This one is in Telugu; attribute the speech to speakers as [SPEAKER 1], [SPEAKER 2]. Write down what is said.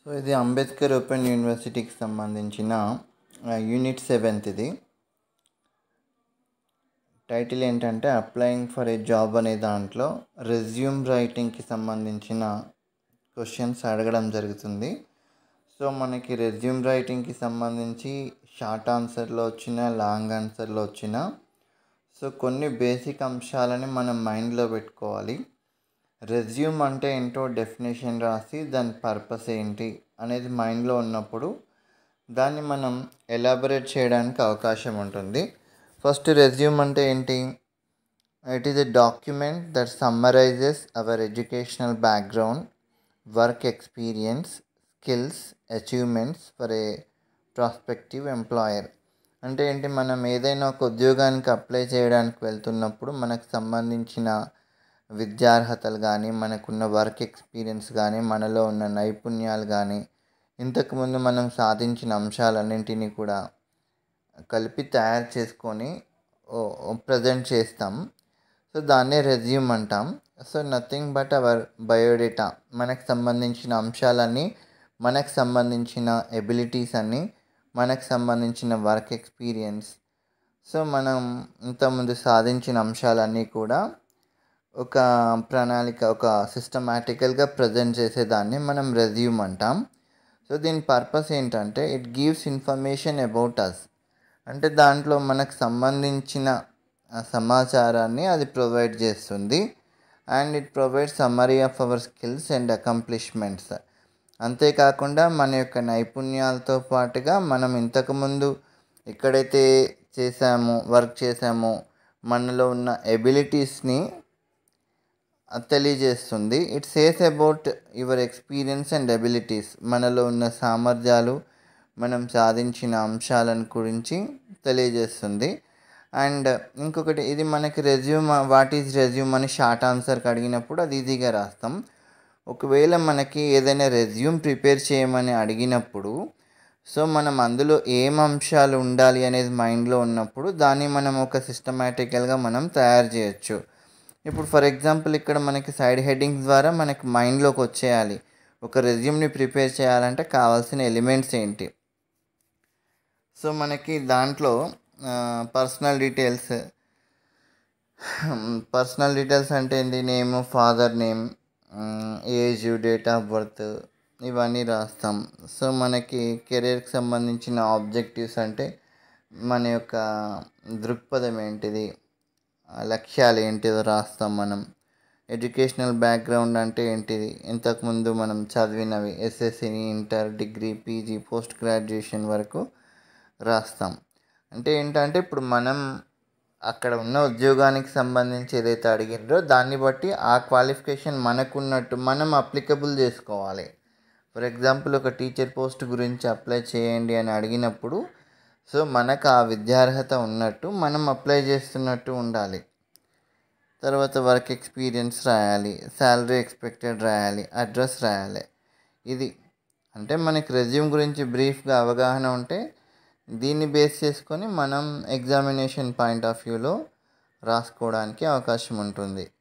[SPEAKER 1] సో ఇది అంబేద్కర్ ఓపెన్ యూనివర్సిటీకి సంబంధించిన యూనిట్ సెవెంత్ ఇది టైటిల్ ఏంటంటే అప్లయింగ్ ఫర్ ఏ జాబ్ అనే దాంట్లో రెజ్యూమ్ రైటింగ్కి సంబంధించిన క్వశ్చన్స్ అడగడం జరుగుతుంది సో మనకి రెజ్యూమ్ రైటింగ్కి సంబంధించి షార్ట్ ఆన్సర్లో వచ్చిన లాంగ్ ఆన్సర్లో వచ్చిన సో కొన్ని బేసిక్ అంశాలని మనం మైండ్లో పెట్టుకోవాలి రెజ్యూమ్ అంటే ఏంటో డెఫినేషన్ రాసి దాని పర్పస్ ఏంటి అనేది మైండ్లో ఉన్నప్పుడు దాన్ని మనం ఎలాబరేట్ చేయడానికి అవకాశం ఉంటుంది ఫస్ట్ రెజ్యూమ్ అంటే ఏంటి it is a document that summarises our educational background work experience skills achievements for a prospective employer అంటే ఏంటి మనం ఏదైనా ఒక ఉద్యోగానికి అప్లై చేయడానికి వెళ్తున్నప్పుడు మనకు సంబంధించిన విద్యార్హతలు కానీ మనకున్న వర్క్ ఎక్స్పీరియన్స్ కానీ మనలో ఉన్న నైపుణ్యాలు కానీ ఇంతకుముందు మనం సాధించిన అంశాలన్నింటినీ కూడా కలిపి తయారు చేసుకొని ప్రజెంట్ చేస్తాం సో దాన్నే రెజ్యూమ్ అంటాం so nothing but our biodata మనకు సంబంధించిన అంశాలన్నీ మనకు సంబంధించిన ఎబిలిటీస్ అన్నీ మనకు సంబంధించిన వర్క్ ఎక్స్పీరియన్స్ సో మనం ఇంతకుముందు సాధించిన అంశాలన్నీ కూడా ఒక ప్రణాళిక ఒక సిస్టమాటికల్గా ప్రజెంట్ చేసేదాన్ని మనం రెజ్యూమ్ అంటాం సో దీని పర్పస్ ఏంటంటే it gives information about us అంటే దాంట్లో మనకు సంబంధించిన సమాచారాన్ని అది ప్రొవైడ్ చేస్తుంది and it provide summary of our skills and accomplishments అంతేకాకుండా మన యొక్క నైపుణ్యాలతో పాటుగా మనం ఇంతకుముందు ఎక్కడైతే చేసామో వర్క్ చేసామో మనలో ఉన్న ఎబిలిటీస్ని తెలియజేస్తుంది it says about your experience and abilities మనలో ఉన్న సామర్థ్యాలు మనం సాధించిన అంశాలను గురించి తెలియజేస్తుంది అండ్ ఇంకొకటి ఇది మనకి రెజ్యూమ్ వాట్ ఈజ్ రెజ్యూమ్ అని షార్ట్ ఆన్సర్కి అడిగినప్పుడు అది ఈజీగా రాస్తాం ఒకవేళ మనకి ఏదైనా రెజ్యూమ్ ప్రిపేర్ చేయమని అడిగినప్పుడు సో మనం అందులో ఏం అంశాలు ఉండాలి అనేది మైండ్లో ఉన్నప్పుడు దాన్ని మనం ఒక సిస్టమేటికల్గా మనం తయారు చేయొచ్చు ఇప్పుడు ఫర్ ఎగ్జాంపుల్ ఇక్కడ మనకి సైడ్ హెడ్డింగ్స్ ద్వారా మనకి మైండ్లోకి వచ్చేయాలి ఒక రెజ్యూమ్ని ప్రిపేర్ చేయాలంటే కావాల్సిన ఎలిమెంట్స్ ఏంటి సో మనకి దాంట్లో పర్సనల్ డీటెయిల్స్ పర్సనల్ డీటెయిల్స్ అంటే ఏంటి name father name age date of birth ఇవన్నీ రాస్తాం సో మనకి కెరీర్కి సంబంధించిన ఆబ్జెక్టివ్స్ అంటే మన యొక్క దృక్పథం ఏంటిది లక్ష్యాలు ఏంటిదో రాస్తాం మనం ఎడ్యుకేషనల్ బ్యాక్గ్రౌండ్ అంటే ఏంటిది ఇంతకుముందు మనం చదివినవి ఎస్ఎస్సిని inter degree PG post graduation వరకు రాస్తాం అంటే ఏంటంటే ఇప్పుడు మనం అక్కడ ఉన్న ఉద్యోగానికి సంబంధించి ఏదైతే అడిగినారో దాన్ని బట్టి ఆ క్వాలిఫికేషన్ మనకున్నట్టు మనం అప్లికబుల్ చేసుకోవాలి ఫర్ ఎగ్జాంపుల్ ఒక టీచర్ పోస్ట్ గురించి అప్లై చేయండి అని అడిగినప్పుడు సో మనకు ఆ విద్యార్హత ఉన్నట్టు మనం అప్లై చేస్తున్నట్టు ఉండాలి తర్వాత వర్క్ ఎక్స్పీరియన్స్ రాయాలి శాలరీ ఎక్స్పెక్టెడ్ రాయాలి అడ్రస్ రాయాలి ఇది అంటే మనకి రెజ్యూమ్ గురించి బ్రీఫ్గా అవగాహన ఉంటే దీన్ని బేస్ చేసుకొని మనం ఎగ్జామినేషన్ పాయింట్ ఆఫ్ వ్యూలో రాసుకోవడానికి అవకాశం ఉంటుంది